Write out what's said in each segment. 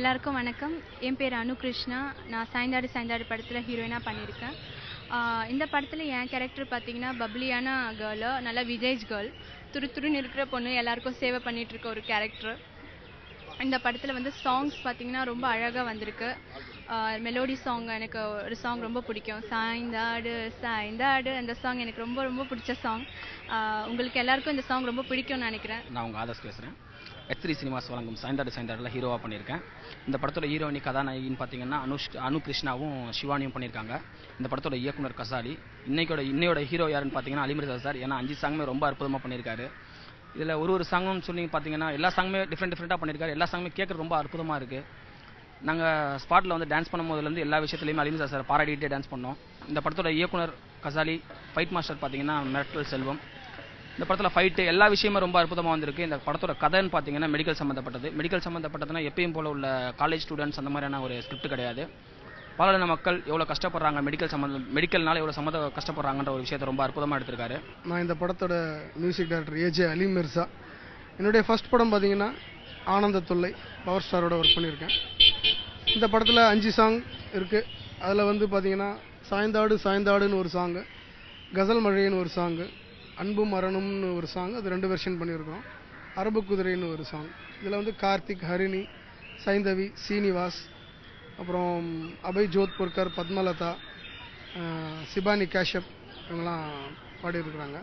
எல்லாருக்கும் வணக்கம் என் பேர் அனு கிருஷ்ணா நான் சாய்ந்தாடு சாய்ந்தாடு படத்தில் ஹீரோயினாக பண்ணியிருக்கேன் ஆஹ் இந்த படத்தில் என் கேரக்டர் பார்த்தீங்கன்னா பப்ளியான கேர்ளு நல்லா விஜேஜ் கேர்ள் துரு துருன்னு இருக்கிற பொண்ணு எல்லாருக்கும் சேவை பண்ணிட்டு இருக்க ஒரு கேரக்டர் இந்த படத்தில் வந்து சாங்ஸ் பார்த்தீங்கன்னா ரொம்ப அழகாக வந்திருக்கு மெலோடி சாங் எனக்கு ஒரு சாங் ரொம்ப பிடிக்கும் சாய்ந்தாடு சாய்ந்தாடு அந்த சாங் எனக்கு ரொம்ப ரொம்ப பிடிச்ச சாங் உங்களுக்கு எல்லாருக்கும் இந்த சாங் ரொம்ப பிடிக்கும்னு நினைக்கிறேன் நான் உங்கள் ஆதர்ஸ் பேசுகிறேன் எச் த்ரீ சினிமாஸ் வழங்கும் சாய்ந்தாடு சாய்ந்தாடில் ஹீரோவாக பண்ணியிருக்கேன் இந்த படத்தோட ஹீரோயினி கதாநாயகின்னு பார்த்தீங்கன்னா அனுஷ் அனு கிருஷ்ணாவும் சிவானியும் பண்ணியிருக்காங்க இந்த படத்தோட இயக்குனர் கசாலி இன்னைக்கோட இன்னையோட ஹீரோ யாருன்னு பார்த்தீங்கன்னா அலிமிர்தா சார் ஏன்னா அஞ்சு சாங்குமே ரொம்ப அற்புதமாக பண்ணியிருக்காரு இதில் ஒரு ஒரு சாங்கும் சொல்லி பார்த்தீங்கன்னா எல்லா சாங்குமே டிஃப்ரெண்ட் டிஃப்ரெண்ட்டாக பண்ணியிருக்காரு எல்லா சாங்குமே கேட்க ரொம்ப அற்புதமாக இருக்குது நாங்கள் ஸ்பாட்டில் வந்து டான்ஸ் பண்ணும்போதுலேருந்து எல்லா விஷயத்துலையுமே அலிமிர்தா சார் பாராட்டிகிட்டே டான்ஸ் பண்ணோம் இந்த படத்தோட இயக்குனர் கசாலி ஃபைட் மாஸ்டர் பார்த்தீங்கன்னா மிரட்டல் செல்வம் இந்த படத்தில் ஃபைட்டு எல்லா விஷயமும் ரொம்ப அற்புதமாக வந்திருக்கு இந்த படத்தோட கதைன்னு பார்த்தீங்கன்னா மெடிக்கல் சம்மந்தப்பட்டது மெடிக்கல் சம்மந்தப்பட்டதுன்னா எப்பயும் போல உள்ள காலேஜ் ஸ்டூடெண்ட்ஸ் அந்த மாதிரியான ஒரு ஸ்கிரிப்ட் கிடையாது பாலான மக்கள் எவ்வளோ கஷ்டப்படுறாங்க மெடிக்கல் சம்மந்தம் மெடிக்கல்னால எவ்வளோ சம்மந்த கஷ்டப்படுறாங்கன்ற ஒரு விஷயத்தை ரொம்ப அற்புதமாக எடுத்திருக்காரு நான் இந்த படத்தோட music director AJ Ali Mirza என்னுடைய ஃபர்ஸ்ட் படம் பார்த்தீங்கன்னா ஆனந்த தொல்லை பவர் ஸ்டாரோட ஒர்க் பண்ணியிருக்கேன் இந்த படத்தில் அஞ்சு சாங் இருக்குது அதில் வந்து பார்த்தீங்கன்னா சாய்ந்தாடு சாய்ந்தாடுன்னு ஒரு சாங்கு கசல் மழைன்னு ஒரு சாங்கு அன்பு மரணம்னு ஒரு சாங் அது ரெண்டு வெர்ஷன் பண்ணியிருக்கோம் அரபு குதிரைன்னு ஒரு சாங் இதில் வந்து கார்த்திக் ஹரிணி சைந்தவி சீனிவாஸ் அப்புறம் அபய் ஜோத்புர்கர் பத்மலதா அஹ், சிபானி கேஷப் இவங்கெல்லாம் பாடியிருக்கிறாங்க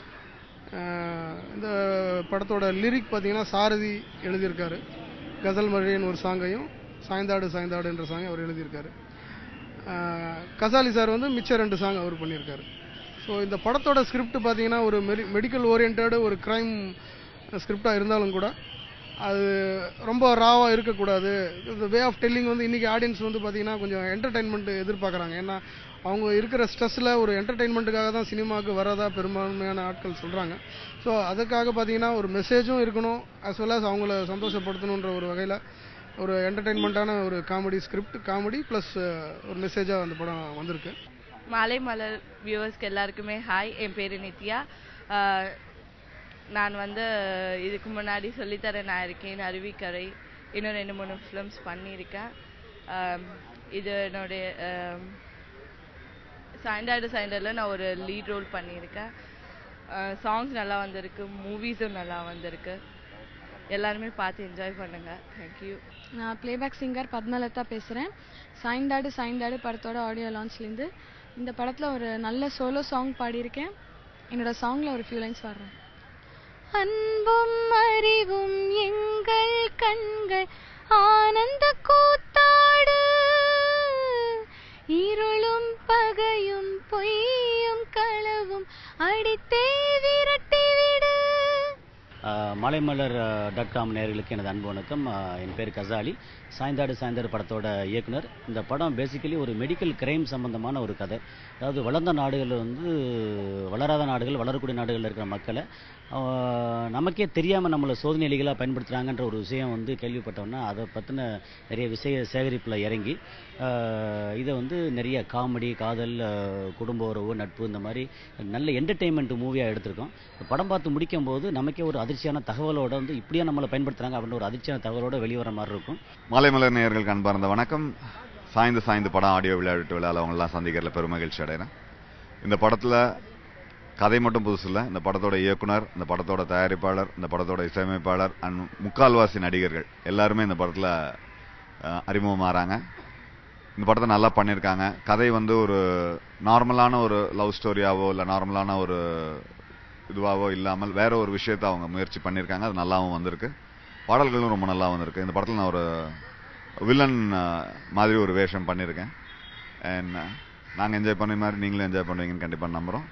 அஹ், இந்த படத்தோட லிரிக் பார்த்தீங்கன்னா சாரதி எழுதியிருக்காரு கசல் மழைன்னு ஒரு சாங்கையும் சாய்ந்தாடு சாய்ந்தாடுன்ற சாங்கை அவர் எழுதியிருக்காரு அஹ், கசாலி சார் வந்து மிச்ச ரெண்டு சாங் அவர் பண்ணியிருக்காரு ஸோ இந்த படத்தோட ஸ்கிரிப்ட் பார்த்தீங்கன்னா ஒரு மெடி மெடிக்கல் ஓரியன்டு ஒரு க்ரைம் ஸ்கிரிப்டாக இருந்தாலும் கூட அது ரொம்ப ராவாக இருக்கக்கூடாது இந்த வே ஆஃப் டெல்லிங் வந்து இன்றைக்கி ஆடியன்ஸ் வந்து பார்த்தீங்கன்னா கொஞ்சம் என்டர்டைன்மெண்ட் எதிர்பார்க்குறாங்க ஏன்னா அவங்க இருக்கிற ஸ்ட்ரெஸ்ஸில் ஒரு என்டர்டைன்மெண்ட்டுக்காக தான் சினிமாவுக்கு வரதா பெரும்பான்மையான ஆட்கள் சொல்கிறாங்க ஸோ அதுக்காக பார்த்தீங்கன்னா ஒரு மெசேஜும் இருக்கணும் as well as அவங்கள சந்தோஷப்படுத்தணுன்ற ஒரு வகையில் ஒரு என்டர்டைன்மெண்ட்டான ஒரு காமெடி ஸ்கிரிப்ட் காமெடி ப்ளஸ் ஒரு மெசேஜாக அந்த படம் வந்திருக்கு மாலை மலர் வியூவர்ஸ்க்கு எல்லாருக்குமே ஹாய் என் பேர் நித்யா ஆஹ் நான் வந்து இதுக்கு முன்னாடி சொல்லித்தர நான் இருக்கேன் அருவிக்கரை இன்னும் ரெண்டு மூணு ஃபிலிம்ஸ் பண்ணியிருக்கேன் ஆம், இது என்னுடைய ஆம், சாய்ந்தாடு சாய்ந்தாடில் நான் ஒரு லீட் ரோல் பண்ணியிருக்கேன் சாங்ஸ் நல்லா வந்திருக்கு மூவிஸும் நல்லா வந்திருக்கு எல்லாருமே பார்த்து என்ஜாய் பண்ணுங்க தேங்க்யூ நான் பிளேபேக் சிங்கர் பத்மலதா பேசுகிறேன் சாய்ந்தாடு சாய்ந்தாடு படத்தோட ஆடியோ லான்ச்லேருந்து இந்த படத்தில் ஒரு நல்ல சோலோ சாங் பாடியிருக்கேன் என்னோட சாங்கில் ஒரு ஃபியூ லைன்ஸ் வர்றேன் அன்பும் அறிவும் எங்கள் கண்கள் ஆனந்த கூத்தாடு இருளும் பகையும் பொய்யும் களவும் அடித்தே விரட்டிவிடு மலைமலர் டாட் காம் நேயர்களுக்கு எனது அன்பு வணக்கம் அஹ், என் பேர் கசாலி சாய்ந்தாடு சாய்ந்தாடு படத்தோட இயக்குனர் இந்த படம் பேசிக்கலி ஒரு மெடிக்கல் கிரைம் சம்பந்தமான ஒரு கதை அதாவது வளர்ந்த நாடுகளில் வந்து வளராத நாடுகள் வளரக்கூடிய நாடுகளில் இருக்கிற மக்களை அஹ், நமக்கே தெரியாமல் நம்மளை சோதனைகளாக பயன்படுத்துகிறாங்கன்ற ஒரு விஷயம் வந்து கேள்விப்பட்டோம்னா அதை பற்றின நிறைய விஷய சேகரிப்பில் இறங்கி அஹ், இதை வந்து நிறைய காமெடி காதல் அஹ், குடும்ப உறவு நட்பு இந்த மாதிரி நல்ல என்டர்டெயின்மெண்ட் மூவியாக எடுத்திருக்கோம் இந்த படம் பார்த்து முடிக்கும் போது நமக்கே ஒரு அதிர்ச்சியான தகவலோட வந்து இப்படியே நம்மளை பயன்படுத்துறாங்க அப்படின்ற ஒரு அதிர்ச்சியான தகவலோட வெளிவர மாதிரி இருக்கும் மாலைமலர் நேயர்களுக்கு அன்பார்ந்த வணக்கம் சாய்ந்து சாய்ந்து படம் ஆடியோ விளையாட்டு விழாவில் அவங்கெல்லாம் சந்திக்கிறதுல பெரும் மகிழ்ச்சி அடைகிறேன் இந்த படத்தில் கதை மட்டும் புதுசு இல்லை இந்த படத்தோட இயக்குனர் இந்த படத்தோட தயாரிப்பாளர் இந்த படத்தோட இசையமைப்பாளர் அண்ட் முக்கால்வாசி நடிகர்கள் எல்லாருமே இந்த படத்தில் அறிமுகமாகறாங்க இந்த படத்தை நல்லா பண்ணியிருக்காங்க கதை வந்து ஒரு நார்மலான ஒரு லவ் ஸ்டோரியாவோ இல்லை நார்மலான ஒரு இதுவாவோ இல்லாமல் வேற ஒரு விஷயத்தை அவங்க முயற்சி பண்ணியிருக்காங்க அது நல்லாவும் வந்திருக்கு பாடல்களும் ரொம்ப நல்லா வந்திருக்கு இந்த படத்தில் நான் ஒரு வில்லன் மாதிரி ஒரு வேஷம் பண்ணியிருக்கேன் அண்ட் நாங்கள் என்ஜாய் பண்ண மாதிரி நீங்களும் என்ஜாய் பண்ணுவீங்கன்னு கண்டிப்பாக நம்புகிறோம்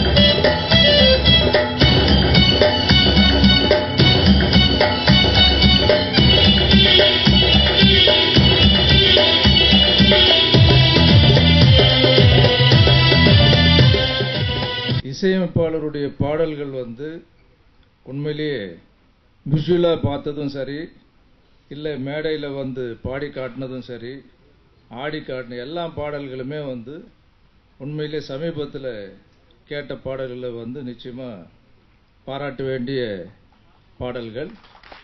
இசையமைப்பாளருடைய பாடல்கள் வந்து உண்மையிலேயே விஷுவலாக பார்த்ததும் சரி இல்லை மேடையில் வந்து பாடி காட்டினதும் சரி ஆடி காட்டின எல்லா பாடல்களுமே வந்து உண்மையிலே சமீபத்தில் கேட்ட பாடல்களை வந்து நிச்சயமாக பாராட்ட வேண்டிய பாடல்கள்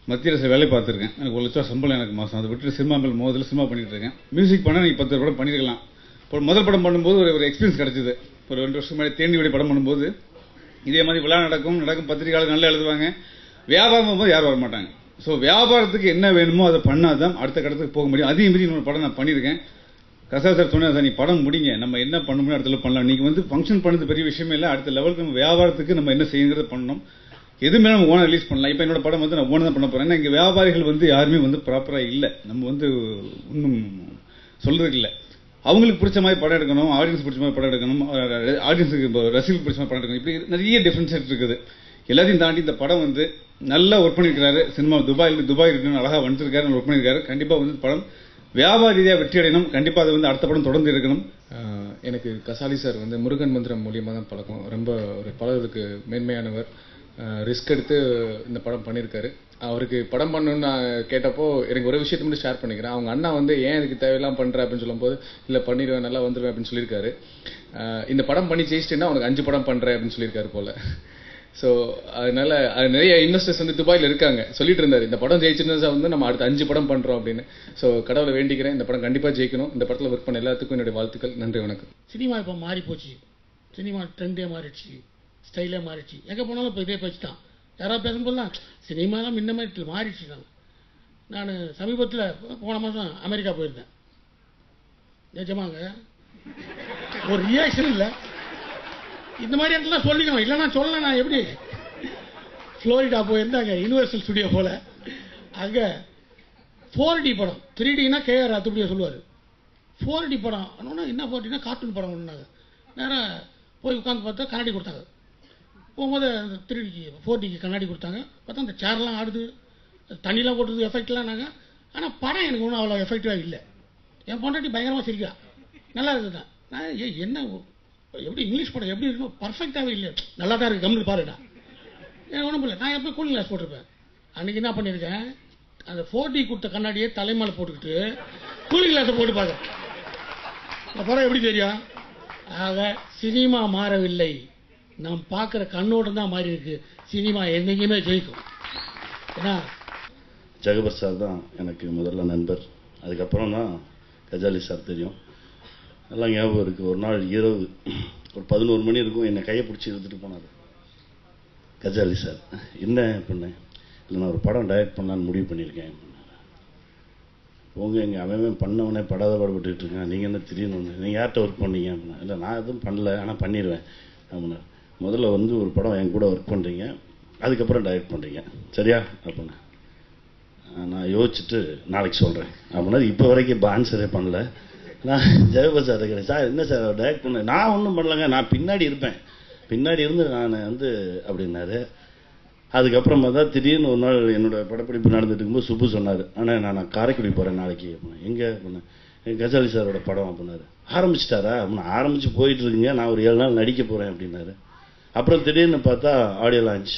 மத்திய அரசு வேலை பார்த்துருக்கேன் எனக்கு ஒரு லட்சம் சம்பளம் எனக்கு மாதம் அதை விட்டு சினிமா மேல் மோதில் சினிமா பண்ணிட்டு இருக்கேன் மியூசிக் பண்ணால் நீங்கள் பத்து படம் பண்ணியிருக்கலாம் இப்போ முதல் படம் பண்ணும்போது ஒரு ஒரு எக்ஸ்பீரியன்ஸ் கிடச்சிது ஒரு ரெண்டு வருஷம் முன்னாடி தேனி வழி படம் பண்ணும்போது இதே மாதிரி விழா நடக்கும் நடக்கும் பத்திரிகையாளர் நல்லா எழுதுவாங்க வியாபாரம் போகும்போது யாரும் வர மாட்டாங்க ஸோ வியாபாரத்துக்கு என்ன வேணுமோ அதை பண்ணால் தான் அடுத்த கட்டத்துக்கு போக முடியும் அதையும் மீறி இன்னொரு படம் நான் பண்ணியிருக்கேன் கசார் சார் சொன்னார் சார் நீ படம் முடிங்க நம்ம என்ன பண்ண முடியும் அடுத்த level பண்ணலாம் நீங்கள் வந்து ஃபங்க்ஷன் பண்ணது பெரிய விஷயமே இல்லை அடுத்த லெவலுக்கு நம்ம வியாபாரத்துக்கு நம்ம என்ன செய்யுங்கிறத பண்ணணும் எதுவுமே நம்ம ஓனர் ரிலீஸ் பண்ணலாம் இப்போ என்னோட படம் வந்து நான் ஓனர் தான் பண்ண போகிறேன் ஏன்னா இங்கே வியாபாரிகள் வந்து யாருமே வந்து ப்ராப்பராக இல்லை நம்ம வந்து இன்னும் சொல்றதுக்கு இல்லை அவங்களுக்கு பிடிச்ச மாதிரி படம் எடுக்கணும் ஆடியன்ஸ் பிடிச்ச மாதிரி படம் எடுக்கணும் ஆடியன்ஸுக்கு ரசிகர்களுக்கு பிடிச்ச மாதிரி படம் எடுக்கணும் இப்படி நிறைய டிஃப்ரென்ஷியேட் இருக்குது எல்லாத்தையும் தாண்டி இந்த படம் வந்து நல்லா ஒர்க் பண்ணியிருக்காரு சினிமா துபாயில் துபாய் இருக்குன்னு அழகாக வந்துருக்காரு ஒர்க் பண்ணியிருக்காரு கண்டிப்பாக வந்து படம் வியாபார ரீதியாக வெற்றி அடையணும் கண்டிப்பாக அது வந்து அடுத்த படம் தொடர்ந்து இருக்கணும் ஆஹ் எனக்கு கசாலி சார் வந்து முருகன் மந்திரம் மூலியமாக தான் பழக்கம் ரொம்ப ஒரு பழகுறதுக்கு மேன்மையானவர் ரிஸ்க் எடுத்து இந்த படம் பண்ணியிருக்காரு அவருக்கு படம் பண்ணணும்னு நான் கேட்டப்போ எனக்கு ஒரு விஷயத்தை மட்டும் ஷேர் பண்ணிக்கிறேன் அவங்க அண்ணா வந்து ஏன் இதுக்கு தேவையெல்லாம் பண்ற அப்படின்னு சொல்லும்போது இல்லை பண்ணிடுவேன் நல்லா வந்துடுவேன் அப்படின்னு சொல்லியிருக்காரு ஆஹ் இந்த படம் பண்ணி ஜெயிச்சிட்டேன்னா உனக்கு அஞ்சு படம் பண்றேன் அப்படின்னு சொல்லியிருக்காரு போல ஸோ அதனால அது நிறைய இன்வெஸ்டர்ஸ் வந்து துபாயில் இருக்காங்க சொல்லிட்டு இருந்தாரு இந்த படம் ஜெயிச்சிருந்தா வந்து நம்ம அடுத்த அஞ்சு படம் பண்றோம் அப்படின்னு ஸோ கடவுளை வேண்டிக்கிறேன் இந்த படம் கண்டிப்பா ஜெயிக்கணும் இந்த படத்தில் ஒர்க் பண்ண எல்லாத்துக்கும் என்னுடைய வாழ்த்துக்கள் நன்றி வணக்கம் சினிமா இப்போ மாறி போச்சு சினிமா ட்ரெண்டே மாறிடுச்சு ஸ்டைலே மாறிடுச்சு எங்கே போனாலும் இப்போ இதே பேச்சு தான் யாராவது பேசும்போதுலாம் சினிமாலாம் முன்ன மாதிரி இல்லை, மாறிடுச்சு தான் நான் சமீபத்தில் போன மாதம் அமெரிக்கா போயிருந்தேன் நிஜமாங்க ஒரு ரியாக்ஷன் இல்லை இந்த மாதிரி இடத்துல சொல்லிக்கணும் இல்லைன்னா சொல்லல நான் எப்படி ஃப்ளோரிடா போயிருந்தாங்க யூனிவர்சல் ஸ்டுடியோ போல அங்கே ஃபோர் டி படம் த்ரீ டினா கேஆர் அத்துப்படியா சொல்லுவார் ஃபோர் டி படம் ஆனால் என்ன ஃபோர் டினா கார்ட்டூன் படம் ஒன்றாங்க நேராக போய் உட்காந்து பார்த்தா கண்ணாடி கொடுத்தாங்க போகும்போது அந்த த்ரீ டிக்கு ஃபோர் டிக்கு கண்ணாடி கொடுத்தாங்க பார்த்தா அந்த சேர்லாம் ஆடுது தண்ணிலாம் போட்டுது எஃபெக்ட்லாம் நாங்கள் ஆனால் படம் எனக்கு ஒன்றும் அவ்வளோ எஃபெக்டிவாக இல்லை என் பொண்டாட்டி பயங்கரமாக சிரிக்கா நல்லா இருக்குது தான் நான் ஏ என்ன எப்படி இங்கிலீஷ் படம் எப்படி இருக்கணும் பர்ஃபெக்டாகவே இல்லை நல்லா தான் இருக்குது கம்முன்னு பாருடா எனக்கு ஒன்றும் இல்லை நான் எப்போ கூலிங் கிளாஸ் போட்டிருப்பேன் அன்றைக்கி என்ன பண்ணியிருக்கேன் அந்த ஃபோர் டி கொடுத்த கண்ணாடியை தலைமையில் போட்டுக்கிட்டு கூலிங் கிளாஸை போட்டு பார்க்க இந்த படம் எப்படி தெரியும் ஆக சினிமா மாறவில்லை நாம் பார்க்குற கண்ணோட்டம் தான் மாறி இருக்கு சினிமா என்னைக்குமே ஜெயிக்கும் ஏன்னா ஜெகபர் சார் தான் எனக்கு முதல்ல நண்பர் அதுக்கப்புறம் தான் கஜாலி சார் தெரியும் எல்லாம் ஞாபகம் இருக்குது ஒரு நாள் இரவு ஒரு பதினோரு மணி இருக்கும் என்னை கையை பிடிச்சி இழுத்துட்டு போனார் கஜாலி சார் என்ன பண்ணேன் இல்லை நான் ஒரு படம் டைரக்ட் பண்ணலான்னு முடிவு பண்ணியிருக்கேன் போங்க எங்கள் அவன் பண்ணவனே படாத பாடுபட்டுட்டு இருக்கான் நீங்கள் என்ன திடீர்னு ஒன்று நீங்கள் யார்கிட்ட ஒர்க் பண்ணீங்க அப்படின்னா இல்லை நான் எதுவும் பண்ணல ஆனால் பண்ணிடுவேன் அப்படின்னா முதல்ல வந்து ஒரு படம் என் கூட ஒர்க் பண்ணுறீங்க அதுக்கப்புறம் டைரக்ட் பண்ணுறீங்க சரியா அப்படின்னா நான் யோசிச்சுட்டு நாளைக்கு சொல்கிறேன் அப்படின்னா இப்போ வரைக்கும் இப்போ ஆன்சரே பண்ணல நான் ஜெயபா சார் இருக்கிறேன் சார் என்ன சார் டைரக்ட் பண்ண நான் ஒன்றும் பண்ணலங்க நான் பின்னாடி இருப்பேன் பின்னாடி இருந்து நான் வந்து அப்படின்னாரு அதுக்கப்புறமா தான் திடீர்னு ஒரு நாள் என்னோட படப்பிடிப்பு நடந்துட்டு இருக்கும்போது சுப்பு சொன்னார் ஆனால் நான் நான் காரைக்குடி போகிறேன் நாளைக்கு அப்படின்னா எங்கே அப்படின்னேன் என் கஜாலி சாரோட படம் அப்படின்னாரு ஆரம்பிச்சிட்டாரா அப்படின்னா ஆரம்பிச்சு போயிட்டு இருக்குங்க நான் ஒரு ஏழு நாள் நடிக்க போகிறேன் அப்படின்னாரு அப்புறம் திடீர்னு பார்த்தா ஆடியோ லான்ச்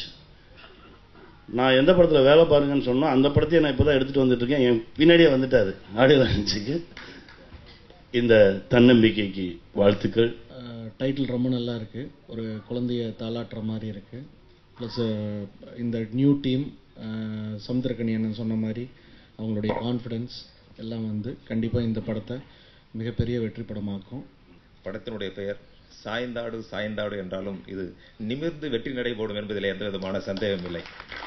நான் எந்த படத்தில் வேலை பாருங்கன்னு சொன்னோம் அந்த படத்தையே நான் இப்போ தான் எடுத்துகிட்டு வந்துட்டு இருக்கேன் என் பின்னாடியே வந்துட்டாரு ஆடியோ லான்ச்சுக்கு இந்த தன்னம்பிக்கைக்கு வாழ்த்துக்கள் டைட்டில் ரொம்ப நல்லா இருக்கு ஒரு குழந்தைய தாளாட்டுற மாதிரி இருக்கு ப்ளஸ் இந்த நியூ டீம் சமுத்திரக்கணி அண்ணன் சொன்ன மாதிரி அவங்களுடைய கான்ஃபிடென்ஸ் எல்லாம் வந்து கண்டிப்பாக இந்த படத்தை மிகப்பெரிய வெற்றி படமாக்கும் படத்தினுடைய பெயர் சாய்ந்தாடு சாய்ந்தாடு என்றாலும் இது நிமிர்ந்து வெற்றி நடைபோடும் என்பதில் எந்த விதமான சந்தேகம் இல்லை